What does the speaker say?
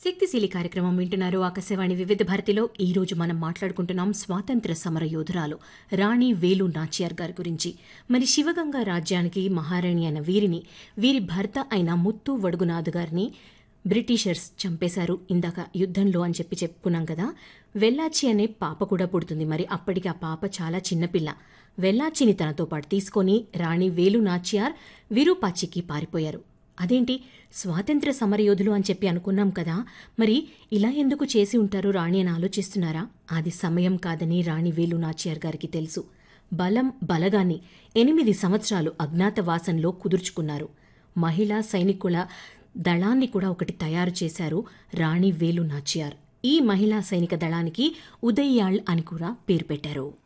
శక్తిశీలి కార్యక్రమం వింటున్నారు ఆకాశవాణి వివిధ భారతిలో ఈ రోజు మనం మాట్లాడుకుంటున్నాం స్వాతంత్ర సమర యోధురాలు రాణి వేలు నాచియార్ గారి గురించి మరి శివగంగా రాజ్యానికి మహారాణి అయిన వీరిని వీరి భర్త అయిన ముత్తు వడుగునాథ్ గారిని బ్రిటిషర్స్ చంపేశారు ఇందాక యుద్ధంలో అని చెప్పి చెప్పుకున్నాం కదా వెల్లాచి అనే పాప కూడా పుడుతుంది మరి అప్పటికి ఆ పాప చాలా చిన్నపిల్ల వెల్లాచిని తనతో పాటు తీసుకొని రాణి వేలు నాచియార్ విరూపాచికి పారిపోయారు అదేంటి స్వాతంత్ర సమరయోధులు అని చెప్పి అనుకున్నాం కదా మరి ఇలా ఎందుకు చేసి ఉంటారు రాణి అని ఆలోచిస్తున్నారా అది సమయం కాదని రాణి వేలు నాచియార్ గారికి తెలుసు బలం బలగాన్ని ఎనిమిది సంవత్సరాలు అజ్ఞాతవాసంలో కుదుర్చుకున్నారు మహిళా సైనికుల దళాన్ని కూడా ఒకటి తయారు చేశారు రాణి వేలు నాచియార్ ఈ మహిళా సైనిక దళానికి ఉదయ్యాళ్ అని కూడా పేరు పెట్టారు